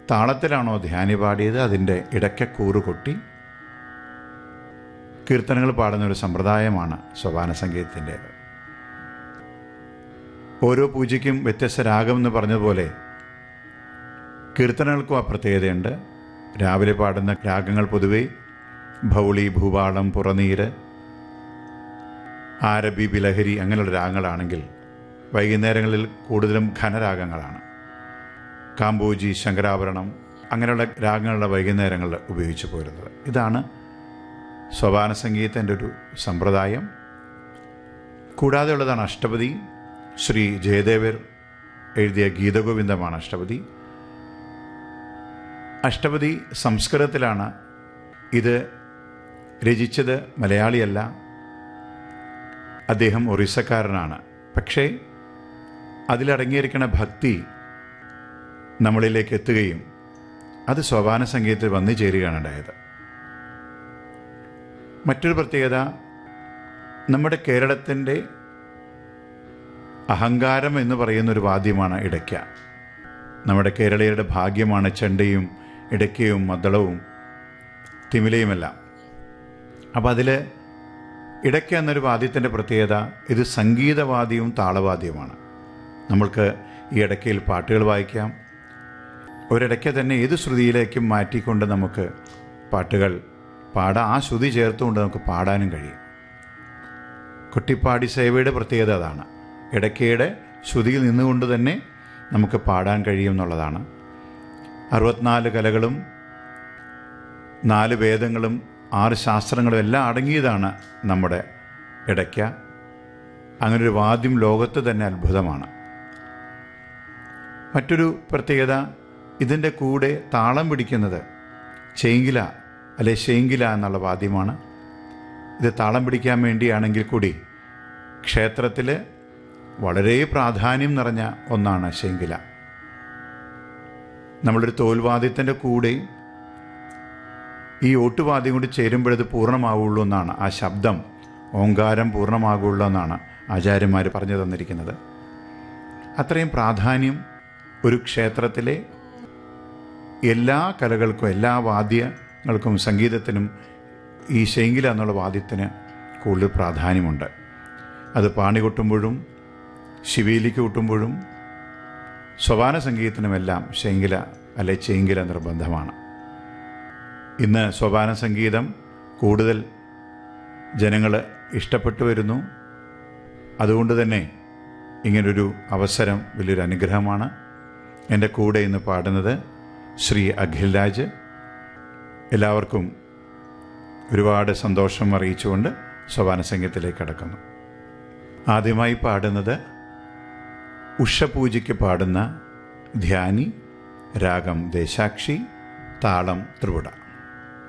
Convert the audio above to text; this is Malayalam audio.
താളത്തിലാണോ ധ്യാനി പാടിയത് അതിൻ്റെ ഇടയ്ക്കൂറ് കൊട്ടി കീർത്തനങ്ങൾ പാടുന്ന ഒരു സമ്പ്രദായമാണ് സോപാന സംഗീതത്തിൻ്റേത് ഓരോ പൂജയ്ക്കും വ്യത്യസ്ത രാഗം എന്ന് പറഞ്ഞതുപോലെ കീർത്തനങ്ങൾക്കും ആ പ്രത്യേകതയുണ്ട് രാവിലെ പാടുന്ന രാഗങ്ങൾ പൊതുവെ ഭൗളി ഭൂപാളം പുറനീര് ആരബി ബിലഹരി അങ്ങനെയുള്ള രാഗങ്ങളാണെങ്കിൽ വൈകുന്നേരങ്ങളിൽ കൂടുതലും ഘനരാഗങ്ങളാണ് കാമ്പോജി ശങ്കരാഭരണം അങ്ങനെയുള്ള രാഗങ്ങളുടെ വൈകുന്നേരങ്ങളിൽ ഉപയോഗിച്ചു പോരുന്നത് ഇതാണ് സോപാന സംഗീതത്തിൻ്റെ ഒരു സമ്പ്രദായം കൂടാതെ ഉള്ളതാണ് അഷ്ടപതി ശ്രീ ജയദേവർ എഴുതിയ ഗീതഗോവിന്ദമാണ് അഷ്ടപതി അഷ്ടപതി സംസ്കൃതത്തിലാണ് ഇത് രചിച്ചത് മലയാളിയല്ല അദ്ദേഹം ഒറീസക്കാരനാണ് പക്ഷേ അതിലടങ്ങിയിരിക്കുന്ന ഭക്തി നമ്മളിലേക്ക് എത്തുകയും അത് സോപാന സംഗീതത്തിൽ വന്നു ചേരുകയാണ് ഉണ്ടായത് മറ്റൊരു പ്രത്യേകത നമ്മുടെ കേരളത്തിൻ്റെ അഹങ്കാരം എന്ന് പറയുന്ന ഒരു വാദ്യമാണ് ഇടയ്ക്ക നമ്മുടെ കേരളീയരുടെ ഭാഗ്യമാണ് ചെണ്ടയും ഇടയ്ക്കയും മദ്ദളവും തിമിലയുമെല്ലാം അപ്പോൾ അതിൽ ഇടയ്ക്ക എന്നൊരു വാദ്യത്തിൻ്റെ പ്രത്യേകത ഇത് സംഗീതവാദ്യവും താളവാദ്യവുമാണ് നമ്മൾക്ക് ഈ ഇടയ്ക്കയിൽ പാട്ടുകൾ വായിക്കാം ഒരിടയ്ക്ക് തന്നെ ഏത് ശ്രുതിയിലേക്കും മാറ്റിക്കൊണ്ട് നമുക്ക് പാട്ടുകൾ പാടാം ആ ശ്രുതി ചേർത്തുകൊണ്ട് നമുക്ക് പാടാനും കഴിയും കുട്ടിപ്പാടി സേവയുടെ പ്രത്യേകത അതാണ് ഇടയ്ക്കയുടെ ശ്രുതിയിൽ നിന്നുകൊണ്ട് തന്നെ നമുക്ക് പാടാൻ കഴിയും എന്നുള്ളതാണ് അറുപത്തിനാല് കലകളും നാല് വേദങ്ങളും ആറ് ശാസ്ത്രങ്ങളും എല്ലാം അടങ്ങിയതാണ് നമ്മുടെ ഇടയ്ക്ക അങ്ങനൊരു വാദ്യം ലോകത്ത് തന്നെ അത്ഭുതമാണ് മറ്റൊരു പ്രത്യേകത ഇതിൻ്റെ കൂടെ താളം പിടിക്കുന്നത് ചേങ്കില അല്ലെ ശേങ്കില എന്നുള്ള വാദ്യമാണ് ഇത് താളം പിടിക്കാൻ വേണ്ടിയാണെങ്കിൽ കൂടി ക്ഷേത്രത്തിൽ വളരെ പ്രാധാന്യം നിറഞ്ഞ ഒന്നാണ് ശേങ്കില നമ്മളൊരു തോൽവാദ്യത്തിൻ്റെ കൂടെ ഈ ഓട്ടുവാദ്യം കൂടി ചേരുമ്പോഴത് പൂർണ്ണമാവുള്ളൂ എന്നാണ് ആ ശബ്ദം ഓങ്കാരം പൂർണ്ണമാകുള്ളൂ എന്നാണ് ആചാര്യന്മാർ പറഞ്ഞു തന്നിരിക്കുന്നത് അത്രയും പ്രാധാന്യം ഒരു ക്ഷേത്രത്തിലെ എല്ലാ കലകൾക്കും എല്ലാ വാദ്യങ്ങൾക്കും സംഗീതത്തിനും ഈ ശേങ്കില എന്നുള്ള വാദ്യത്തിന് കൂടുതൽ പ്രാധാന്യമുണ്ട് അത് പാണി കൊട്ടുമ്പോഴും ശിവേലിക്ക് കൊട്ടുമ്പോഴും സോപാന സംഗീതത്തിനുമെല്ലാം ശേങ്കില അല്ലെ ചേങ്കില നിർബന്ധമാണ് ഇന്ന് സോപാന സംഗീതം കൂടുതൽ ജനങ്ങൾ ഇഷ്ടപ്പെട്ടു വരുന്നു അതുകൊണ്ട് തന്നെ ഇങ്ങനൊരു അവസരം വലിയൊരു അനുഗ്രഹമാണ് എൻ്റെ കൂടെ ഇന്ന് പാടുന്നത് ശ്രീ അഖിൽ രാജ് എല്ലാവർക്കും ഒരുപാട് സന്തോഷം അറിയിച്ചുകൊണ്ട് സോപാന സംഗീതത്തിലേക്ക് കടക്കുന്നു ആദ്യമായി പാടുന്നത് ഉഷപൂജയ്ക്ക് പാടുന്ന ധ്യാനി രാഗം ദേശാക്ഷി താളം ത്രിപുട